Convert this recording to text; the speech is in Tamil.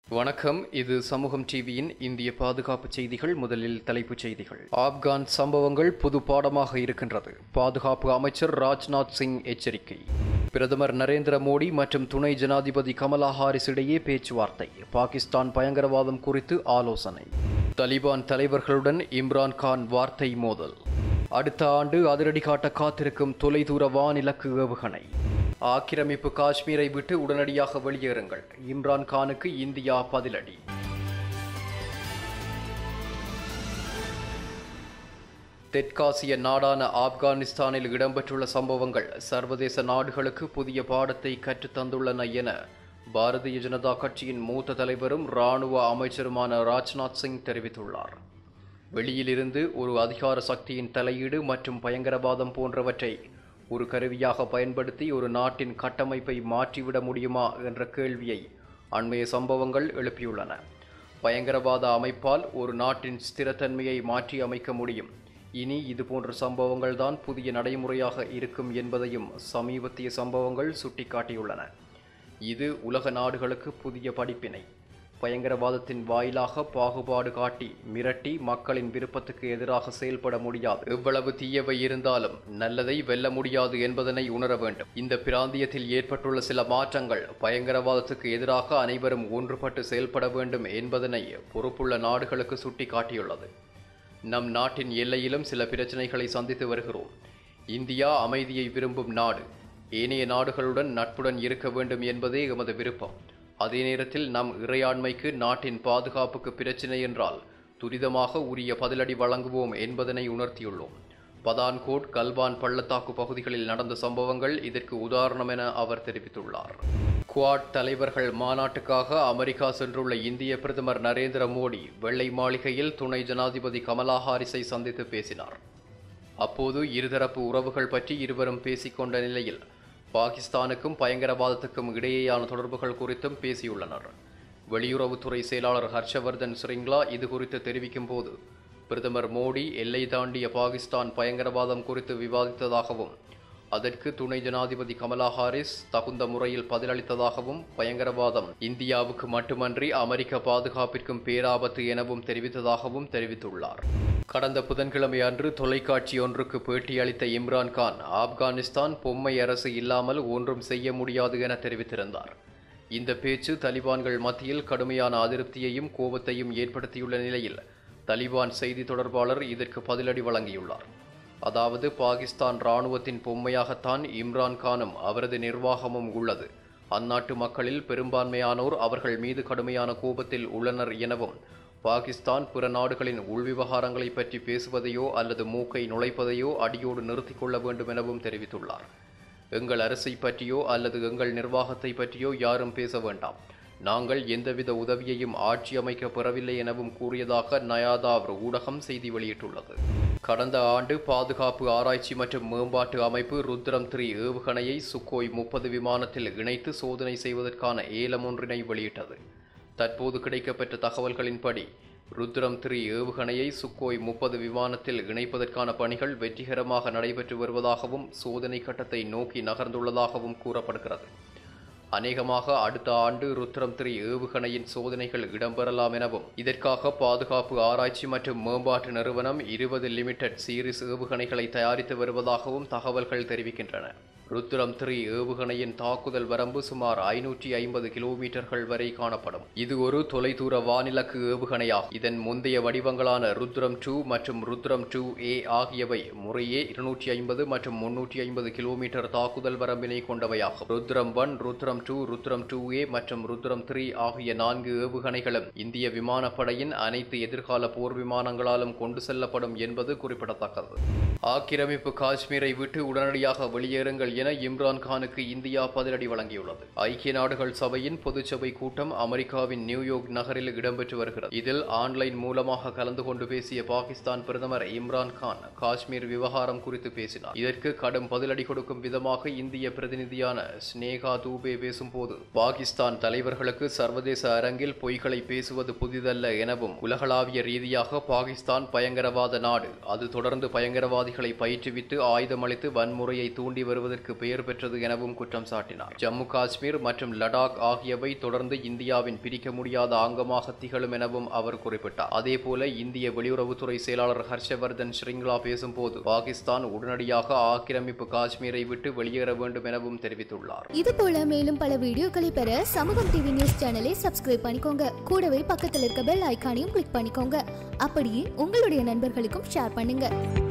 வணக்கம் இது சமூகம் டிவியின் இந்திய பாதுகாப்பு செய்திகள் முதலில் தலைப்புச் செய்திகள் ஆப்கான் சம்பவங்கள் புது பாடமாக இருக்கின்றது பாதுகாப்பு அமைச்சர் ராஜ்நாத் சிங் எச்சரிக்கை பிரதமர் நரேந்திர மோடி மற்றும் துணை ஜனாதிபதி கமலா ஹாரிஸ் இடையே பேச்சுவார்த்தை பாகிஸ்தான் பயங்கரவாதம் குறித்து ஆலோசனை தலிபான் தலைவர்களுடன் இம்ரான் கான் வார்த்தை மோதல் அடுத்த ஆண்டு அதிரடி காட்ட காத்திருக்கும் தொலைதூர வானிலக்கு ஏவுகணை ஆக்கிரமிப்பு காஷ்மீரை விட்டு உடனடியாக வெளியேறுங்கள் இம்ரான் கானுக்கு இந்தியா பதிலடி தெற்காசிய நாடான ஆப்கானிஸ்தானில் இடம்பெற்றுள்ள சம்பவங்கள் சர்வதேச நாடுகளுக்கு புதிய பாடத்தை கற்றுத் தந்துள்ளன என பாரதிய ஜனதா கட்சியின் மூத்த தலைவரும் இராணுவ அமைச்சருமான ராஜ்நாத் சிங் தெரிவித்துள்ளார் வெளியிலிருந்து ஒரு அதிகார சக்தியின் தலையீடு மற்றும் பயங்கரவாதம் போன்றவற்றை ஒரு கருவியாக பயன்படுத்தி ஒரு நாட்டின் கட்டமைப்பை மாற்றிவிட முடியுமா என்ற கேள்வியை அண்மைய சம்பவங்கள் எழுப்பியுள்ளன பயங்கரவாத அமைப்பால் ஒரு நாட்டின் ஸ்திரத்தன்மையை மாற்றி அமைக்க முடியும் இனி இதுபோன்ற சம்பவங்கள் தான் புதிய நடைமுறையாக இருக்கும் என்பதையும் சமீபத்திய சம்பவங்கள் சுட்டிக்காட்டியுள்ளன இது உலக நாடுகளுக்கு புதிய படிப்பினை பயங்கரவாதத்தின் வாயிலாக பாகுபாடு காட்டி மிரட்டி மக்களின் விருப்பத்துக்கு எதிராக செயல்பட முடியாது எவ்வளவு தீயவை இருந்தாலும் நல்லதை வெல்ல முடியாது என்பதனை உணர வேண்டும் இந்த பிராந்தியத்தில் ஏற்பட்டுள்ள சில மாற்றங்கள் பயங்கரவாதத்துக்கு எதிராக அனைவரும் ஒன்றுபட்டு செயல்பட வேண்டும் என்பதனை பொறுப்புள்ள நாடுகளுக்கு சுட்டிக்காட்டியுள்ளது நம் நாட்டின் எல்லையிலும் சில பிரச்சனைகளை சந்தித்து வருகிறோம் இந்தியா அமைதியை விரும்பும் நாடு ஏனைய நாடுகளுடன் நட்புடன் இருக்க வேண்டும் என்பதே எமது விருப்பம் அதே நேரத்தில் நம் இறையாண்மைக்கு நாட்டின் பாதுகாப்புக்கு பிரச்சினை என்றால் துரிதமாக உரிய பதிலடி வழங்குவோம் என்பதனை உணர்த்தியுள்ளோம் பதான்கோட் கல்வான் பள்ளத்தாக்கு பகுதிகளில் நடந்த சம்பவங்கள் இதற்கு உதாரணம் என அவர் தெரிவித்துள்ளார் குவாட் தலைவர்கள் மாநாட்டுக்காக அமெரிக்கா சென்றுள்ள இந்திய பிரதமர் நரேந்திர மோடி வெள்ளை மாளிகையில் துணை ஜனாதிபதி கமலா ஹாரிஸை சந்தித்து பேசினார் அப்போது இருதரப்பு உறவுகள் பற்றி இருவரும் பேசிக்கொண்ட நிலையில் பாகிஸ்தானுக்கும் பயங்கரவாதத்துக்கும் இடையேயான தொடர்புகள் குறித்தும் பேசியுள்ளனர் வெளியுறவுத்துறை செயலாளர் ஹர்ஷவர்தன் ஸ்ரிங்லா இது குறித்து தெரிவிக்கும் போது பிரதமர் மோடி எல்லை தாண்டிய பாகிஸ்தான் பயங்கரவாதம் குறித்து விவாதித்ததாகவும் அதற்கு துணை ஜனாதிபதி கமலா ஹாரிஸ் தகுந்த முறையில் பதிலளித்ததாகவும் பயங்கரவாதம் இந்தியாவுக்கு மட்டுமன்றி அமெரிக்க பாதுகாப்பிற்கும் பேராபத்து எனவும் தெரிவித்ததாகவும் தெரிவித்துள்ளார் கடந்த புதன்கிழமை அன்று தொலைக்காட்சி ஒன்றுக்கு பேட்டியளித்த இம்ரான் கான் ஆப்கானிஸ்தான் பொம்மை அரசு இல்லாமல் ஒன்றும் செய்ய முடியாது என தெரிவித்திருந்தார் இந்த பேச்சு தலிபான்கள் மத்தியில் கடுமையான அதிருப்தியையும் கோபத்தையும் ஏற்படுத்தியுள்ள நிலையில் தலிபான் செய்தி தொடர்பாளர் இதற்கு பதிலடி வழங்கியுள்ளார் அதாவது பாகிஸ்தான் இராணுவத்தின் பொம்மையாகத்தான் இம்ரான் கானும் அவரது நிர்வாகமும் உள்ளது அந்நாட்டு மக்களில் பெரும்பான்மையானோர் அவர்கள் மீது கடுமையான கோபத்தில் உள்ளனர் எனவும் பாகிஸ்தான் பிற நாடுகளின் உள்விவகாரங்களை பற்றி பேசுவதையோ அல்லது மூக்கை நுழைப்பதையோ அடியோடு நிறுத்திக் கொள்ள வேண்டும் எனவும் தெரிவித்துள்ளார் எங்கள் அரசை பற்றியோ அல்லது எங்கள் நிர்வாகத்தை பற்றியோ யாரும் பேச வேண்டாம் நாங்கள் எந்தவித உதவியையும் ஆட்சி அமைக்க பெறவில்லை எனவும் கூறியதாக நயாதாவ் ஊடகம் செய்தி வெளியிட்டுள்ளது கடந்த ஆண்டு பாதுகாப்பு ஆராய்ச்சி மற்றும் மேம்பாட்டு அமைப்பு ருத்ரம் த்ரீ ஏவுகணையை சுக்கோய் முப்பது விமானத்தில் இணைத்து சோதனை செய்வதற்கான ஏலம் ஒன்றினை வெளியிட்டது தற்போது கிடைக்கப்பெற்ற தகவல்களின்படி ருத்ரம் த்ரீ ஏவுகணையை சுக்கோய் முப்பது விமானத்தில் இணைப்பதற்கான பணிகள் வெற்றிகரமாக நடைபெற்று வருவதாகவும் சோதனை கட்டத்தை நோக்கி நகர்ந்துள்ளதாகவும் கூறப்படுகிறது அநேகமாக அடுத்த ஆண்டு ருத்ரம் த்ரீ ஏவுகணையின் சோதனைகள் இடம்பெறலாம் எனவும் இதற்காக பாதுகாப்பு ஆராய்ச்சி மற்றும் மேம்பாட்டு நிறுவனம் இருபது லிமிடெட் சீரிஸ் ஏவுகணைகளை தயாரித்து வருவதாகவும் தகவல்கள் தெரிவிக்கின்றன ருத்ரம் த்ரீ ஏவுகணையின் தாக்குதல் வரம்பு சுமார் ஐநூற்றி ஐம்பது கிலோமீட்டர்கள் வரை காணப்படும் இது ஒரு தொலைதூர வானிலக்கு ஏவுகணையாகும் இதன் முந்தைய வடிவங்களான ருத்ரம் டூ மற்றும் ருத்ரம் டூ ஏ ஆகியவை முறையே இருநூற்றி ஐம்பது மற்றும் முன்னூற்றி ஐம்பது கிலோமீட்டர் தாக்குதல் வரம்பினை கொண்டவையாகும் Rudram one Rudram two Rudram two A மற்றும் ருத்ரம் த்ரீ ஆகிய நான்கு ஏவுகணைகளும் இந்திய விமானப்படையின் அனைத்து எதிர்கால போர் விமானங்களாலும் கொண்டு செல்லப்படும் என்பது குறிப்பிடத்தக்கது ஆக்கிரமிப்பு காஷ்மீரை விட்டு உடனடியாக வெளியேறுங்கள் என இம்ரான் கானுக்கு இந்தியா பதிலடி வழங்கியுள்ளது ஐக்கிய நாடுகள் சபையின் பொதுச்சபை கூட்டம் அமெரிக்காவின் நியூயார்க் நகரில் இடம்பெற்று வருகிறது இதில் ஆன்லைன் மூலமாக கலந்து கொண்டு பேசிய பாகிஸ்தான் பிரதமர் இம்ரான் கான் காஷ்மீர் விவகாரம் குறித்து பேசினார் இதற்கு கடும் பதிலடி கொடுக்கும் விதமாக இந்திய பிரதிநிதியான ஸ்னேகா தூபே பேசும்போது பாகிஸ்தான் தலைவர்களுக்கு சர்வதேச அரங்கில் பொய்களை பேசுவது புதிதல்ல எனவும் உலகளாவிய ரீதியாக பாகிஸ்தான் பயங்கரவாத நாடு அது தொடர்ந்து பயங்கரவாதிகளை பயிற்றுவித்து ஆயுதமளித்து வன்முறையை தூண்டி வருவதற்கு நாடுகளுக்கு பெயர் பெற்றது எனவும் குற்றம் சாட்டினார் ஜம்மு காஷ்மீர் மற்றும் லடாக் ஆகியவை தொடர்ந்து இந்தியாவின் பிரிக்க முடியாத அங்கமாக திகழும் எனவும் அவர் குறிப்பிட்டார் அதேபோல இந்திய வெளியுறவுத்துறை செயலாளர் ஹர்ஷவர்தன் ஸ்ரிங்லா பேசும்போது பாகிஸ்தான் உடனடியாக ஆக்கிரமிப்பு காஷ்மீரை விட்டு வெளியேற வேண்டும் எனவும் தெரிவித்துள்ளார் இது போல மேலும் பல வீடியோக்களை பெற சமூகம் டிவி நியூஸ் சேனலை சப்ஸ்கிரைப் பண்ணிக்கோங்க கூடவே பக்கத்தில் இருக்க பெல் ஐகானையும் கிளிக் பண்ணிக்கோங்க அப்படியே உங்களுடைய நண்பர்களுக்கும் ஷேர் பண்ணுங்க